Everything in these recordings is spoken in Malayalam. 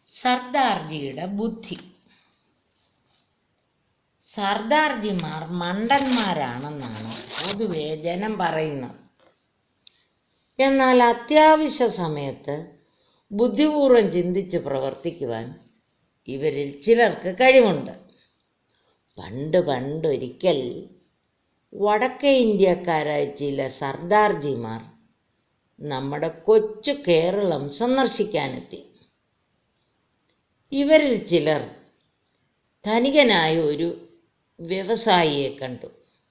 സർദാർജിയുടെ ബുദ്ധി സർദാർജിമാർ മണ്ടന്മാരാണെന്നാണ് പൊതുവെ ജനം പറയുന്നത് എന്നാൽ അത്യാവശ്യ സമയത്ത് ബുദ്ധിപൂർവം ചിന്തിച്ച് പ്രവർത്തിക്കുവാൻ ഇവരിൽ ചിലർക്ക് കഴിവുണ്ട് പണ്ട് പണ്ടൊരിക്കൽ വടക്കേ ഇന്ത്യക്കാരായ ചില സർദാർജിമാർ നമ്മുടെ കൊച്ചു കേരളം സന്ദർശിക്കാനെത്തി ഇവരിൽ ചിലർ ധനികനായ ഒരു വ്യവസായിയെ കണ്ടു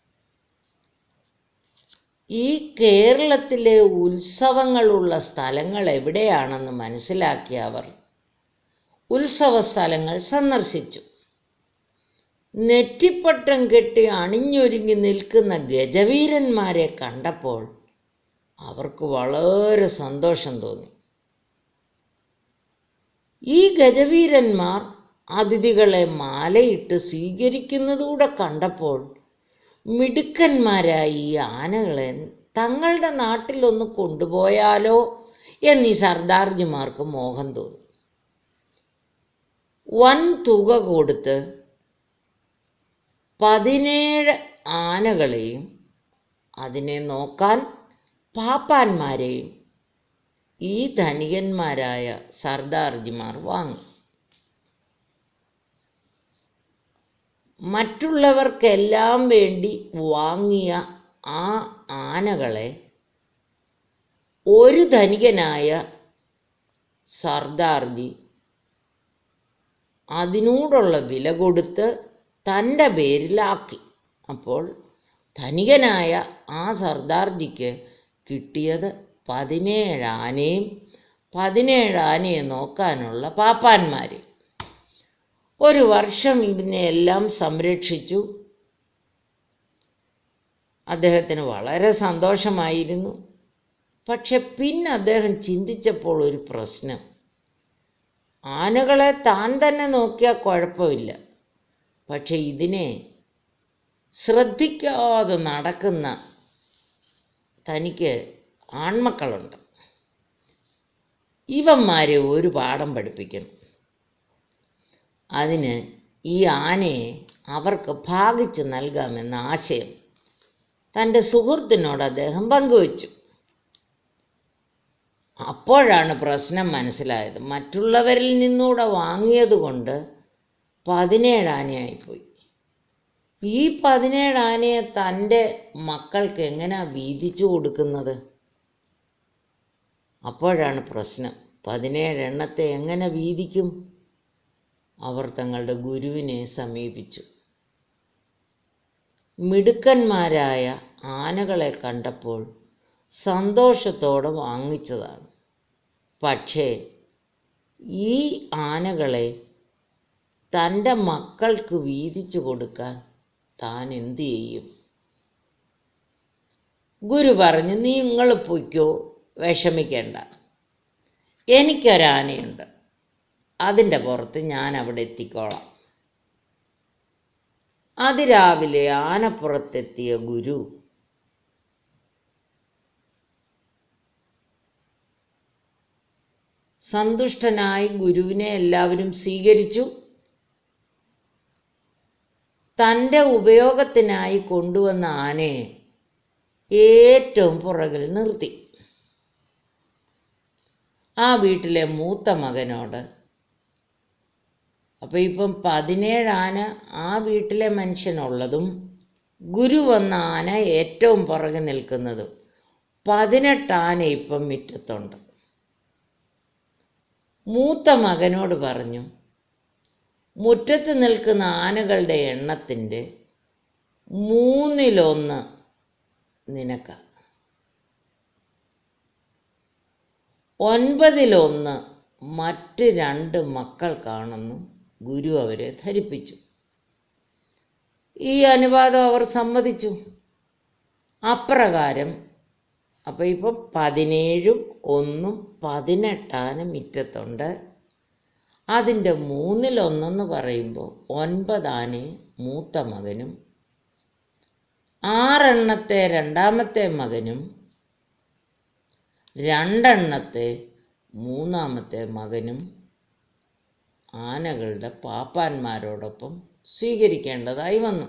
ഈ കേരളത്തിലെ ഉത്സവങ്ങളുള്ള സ്ഥലങ്ങൾ എവിടെയാണെന്ന് മനസ്സിലാക്കിയ അവർ ഉത്സവ സ്ഥലങ്ങൾ സന്ദർശിച്ചു നെറ്റിപ്പട്ടം കെട്ടി അണിഞ്ഞൊരുങ്ങി നിൽക്കുന്ന ഗജവീരന്മാരെ കണ്ടപ്പോൾ അവർക്ക് വളരെ സന്തോഷം തോന്നി ഈ ഗജവീരന്മാർ അതിഥികളെ മാലയിട്ട് സ്വീകരിക്കുന്നതൂടെ കണ്ടപ്പോൾ മിടുക്കന്മാരായി ഈ ആനകളെ തങ്ങളുടെ നാട്ടിലൊന്ന് കൊണ്ടുപോയാലോ എന്നീ സർദാർജിമാർക്ക് മോഹം തോന്നി വൻ തുക കൊടുത്ത് പതിനേഴ് ആനകളെയും അതിനെ നോക്കാൻ പാപ്പാന്മാരെയും ഈ ധനികന്മാരായ സർദാർജിമാർ വാങ്ങി മറ്റുള്ളവർക്കെല്ലാം വേണ്ടി വാങ്ങിയ ആ ആനകളെ ഒരു ധനികനായ സർദാർജി അതിനോടുള്ള വില കൊടുത്ത് തൻ്റെ പേരിലാക്കി അപ്പോൾ ധനികനായ ആ സർദാർജിക്ക് കിട്ടിയത് പതിനേഴ് ആനയും പതിനേഴ് ആനയെ നോക്കാനുള്ള പാപ്പാന്മാർ ഒരു വർഷം ഇതിനെ എല്ലാം സംരക്ഷിച്ചു അദ്ദേഹത്തിന് വളരെ സന്തോഷമായിരുന്നു പക്ഷെ പിന്നെ അദ്ദേഹം ചിന്തിച്ചപ്പോൾ ഒരു പ്രശ്നം ആനകളെ താൻ തന്നെ നോക്കിയാൽ കുഴപ്പമില്ല പക്ഷെ ഇതിനെ ശ്രദ്ധിക്കാതെ നടക്കുന്ന തനിക്ക് ആൺമക്കളുണ്ട് ഇവന്മാരെ ഒരു പാഠം പഠിപ്പിക്കണം അതിന് ഈ ആനയെ അവർക്ക് ഭാഗിച്ച് നൽകാമെന്ന ആശയം തൻ്റെ സുഹൃത്തിനോട് അദ്ദേഹം പങ്കുവച്ചു അപ്പോഴാണ് പ്രശ്നം മനസ്സിലായത് മറ്റുള്ളവരിൽ നിന്നൂടെ വാങ്ങിയത് കൊണ്ട് പതിനേഴ് ആനയായിപ്പോയി ഈ പതിനേഴ് ആനയെ തൻ്റെ മക്കൾക്ക് എങ്ങനെയാ വീതിച്ചു കൊടുക്കുന്നത് അപ്പോഴാണ് പ്രശ്നം പതിനേഴ് എണ്ണത്തെ എങ്ങനെ വീതിക്കും അവർ തങ്ങളുടെ ഗുരുവിനെ സമീപിച്ചു മിടുക്കന്മാരായ ആനകളെ കണ്ടപ്പോൾ സന്തോഷത്തോടെ വാങ്ങിച്ചതാണ് പക്ഷേ ഈ ആനകളെ തൻ്റെ മക്കൾക്ക് വീതിച്ചു കൊടുക്കാൻ താൻ എന്തു ചെയ്യും ഗുരു പറഞ്ഞു നീ നിങ്ങൾ പൊയ്ക്കോ വിഷമിക്കേണ്ട എനിക്കൊരാനയുണ്ട് അതിൻ്റെ പുറത്ത് ഞാൻ അവിടെ എത്തിക്കോളാം അതിരാവിലെ ആനപ്പുറത്തെത്തിയ ഗുരു സന്തുഷ്ടനായി ഗുരുവിനെ എല്ലാവരും സ്വീകരിച്ചു തൻ്റെ ഉപയോഗത്തിനായി കൊണ്ടുവന്ന ആനയെ ഏറ്റവും പുറകിൽ നിർത്തി ആ വീട്ടിലെ മൂത്ത മകനോട് അപ്പൊ ഇപ്പം പതിനേഴ് ആന ആ വീട്ടിലെ മനുഷ്യനുള്ളതും ഗുരു വന്ന ആന ഏറ്റവും പുറകെ നിൽക്കുന്നതും പതിനെട്ട് ആന ഇപ്പം മുറ്റത്തുണ്ട് മൂത്ത മകനോട് പറഞ്ഞു മുറ്റത്ത് നിൽക്കുന്ന ആനകളുടെ എണ്ണത്തിൻ്റെ മൂന്നിലൊന്ന് നിനക്ക ഒൻപതിലൊന്ന് മറ്റ് രണ്ട് മക്കൾക്കാണെന്ന് ഗുരു അവരെ ധരിപ്പിച്ചു ഈ അനുവാദം അവർ സമ്മതിച്ചു അപ്രകാരം അപ്പം ഇപ്പം പതിനേഴും ഒന്നും പതിനെട്ടാണ് മിറ്റത്തുണ്ട് അതിൻ്റെ മൂന്നിലൊന്നെന്ന് പറയുമ്പോൾ ഒൻപതാനെ മൂത്ത മകനും ആറെണ്ണത്തെ രണ്ടാമത്തെ മകനും രണ്ടെണ്ണത്തെ മൂന്നാമത്തെ മകനും ആനകളുടെ പാപ്പാന്മാരോടൊപ്പം സ്വീകരിക്കേണ്ടതായി വന്നു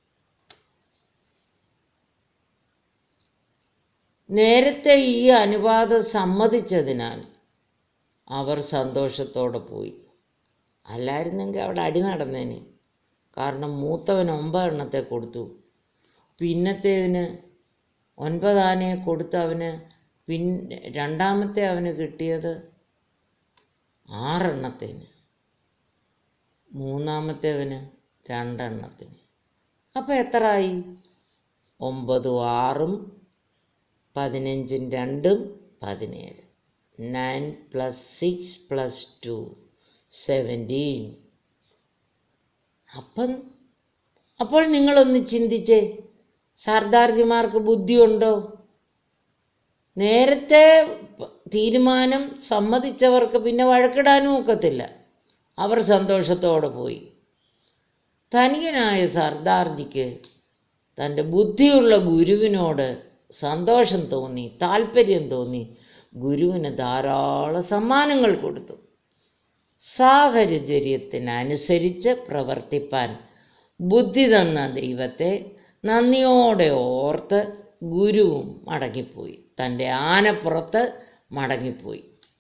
നേരത്തെ ഈ അനുവാദം സമ്മതിച്ചതിനാൽ അവർ സന്തോഷത്തോടെ പോയി അല്ലായിരുന്നെങ്കിൽ അവിടെ അടി നടന്നേനെ കാരണം മൂത്തവൻ ഒമ്പതെണ്ണത്തെ കൊടുത്തു പിന്നത്തേതിന് ഒൻപതാനയെ കൊടുത്ത് അവന് പിൻ രണ്ടാമത്തെ അവന് കിട്ടിയത് ആറെണ്ണത്തിന് മൂന്നാമത്തേവന് രണ്ടെണ്ണത്തിന് അപ്പം എത്രയായി ഒമ്പതും ആറും പതിനഞ്ചും രണ്ടും പതിനേഴ് nine plus six plus two seventeen അപ്പം അപ്പോൾ നിങ്ങളൊന്ന് ചിന്തിച്ചേ സർദാർജിമാർക്ക് ബുദ്ധിയുണ്ടോ നേരത്തെ തീരുമാനം സമ്മതിച്ചവർക്ക് പിന്നെ വഴക്കിടാനും ഒക്കത്തില്ല അവർ സന്തോഷത്തോടെ പോയി ധനികനായ സർദാർജിക്ക് തൻ്റെ ബുദ്ധിയുള്ള ഗുരുവിനോട് സന്തോഷം തോന്നി താല്പര്യം തോന്നി ഗുരുവിന് ധാരാളം സമ്മാനങ്ങൾ കൊടുത്തു സാഹചര്യത്തിനനുസരിച്ച് പ്രവർത്തിപ്പാൻ ബുദ്ധി തന്ന ദൈവത്തെ നന്ദിയോടെ ഓർത്ത് ഗുരുവും മടങ്ങിപ്പോയി തൻ്റെ ആനപ്പുറത്ത് മടങ്ങിപ്പോയി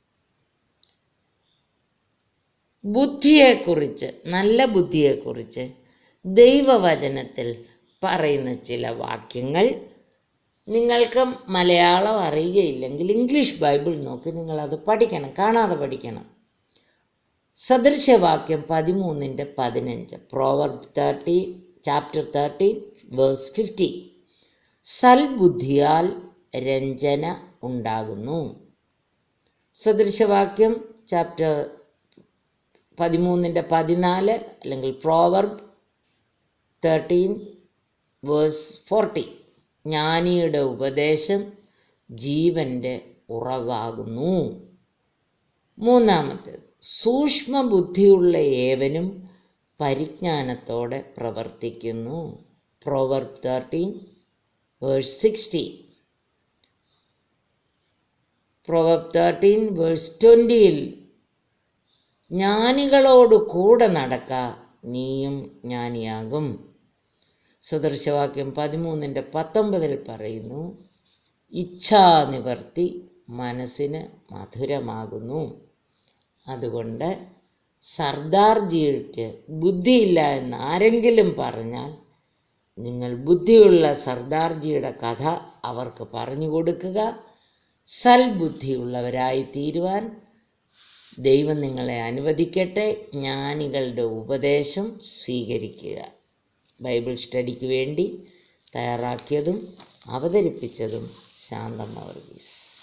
ബുദ്ധിയെക്കുറിച്ച് നല്ല ബുദ്ധിയെക്കുറിച്ച് ദൈവവചനത്തിൽ പറയുന്ന ചില വാക്യങ്ങൾ നിങ്ങൾക്ക് മലയാളം അറിയുകയില്ലെങ്കിൽ ഇംഗ്ലീഷ് ബൈബിൾ നോക്കി നിങ്ങളത് പഠിക്കണം കാണാതെ പഠിക്കണം സദൃശവാക്യം പതിമൂന്നിൻ്റെ പതിനഞ്ച് proverb thirty chapter thirty verse fifty സൽബുദ്ധിയാൽ രഞ്ജന ഉണ്ടാകുന്നു സദൃശവാക്യം ചാപ്റ്റർ പതിമൂന്നിൻ്റെ പതിനാല് അല്ലെങ്കിൽ പ്രോവർബ് തേർട്ടീൻ വേഴ്സ് ഫോർട്ടി ജ്ഞാനിയുടെ ഉപദേശം ജീവൻ്റെ ഉറവാകുന്നു മൂന്നാമത്തേത് സൂക്ഷ്മ ബുദ്ധിയുള്ള ഏവനും പരിജ്ഞാനത്തോടെ പ്രവർത്തിക്കുന്നു proverb thirteen verse sixty proverb thirteen verse ട്വൻറ്റിയിൽ ജ്ഞാനികളോട് കൂടെ നടക്ക നീയും ജ്ഞാനിയാകും സദൃശവാക്യം പതിമൂന്നിൻ്റെ പത്തൊമ്പതിൽ പറയുന്നു ഇച്ഛാനിവർത്തി മനസ്സിന് മധുരമാകുന്നു അതുകൊണ്ട് സർദാർജിക്ക് ബുദ്ധിയില്ല എന്ന് ആരെങ്കിലും പറഞ്ഞാൽ നിങ്ങൾ ബുദ്ധിയുള്ള സർദാർജിയുടെ കഥ അവർക്ക് പറഞ്ഞു കൊടുക്കുക സൽബുദ്ധിയുള്ളവരായി തീരുവാൻ ദൈവം നിങ്ങളെ അനുവദിക്കട്ടെ ജ്ഞാനികളുടെ ഉപദേശം സ്വീകരിക്കുക ബൈബിൾ സ്റ്റഡിക്ക് വേണ്ടി തയ്യാറാക്കിയതും അവതരിപ്പിച്ചതും ശാന്തമ്മ വർഗീസ്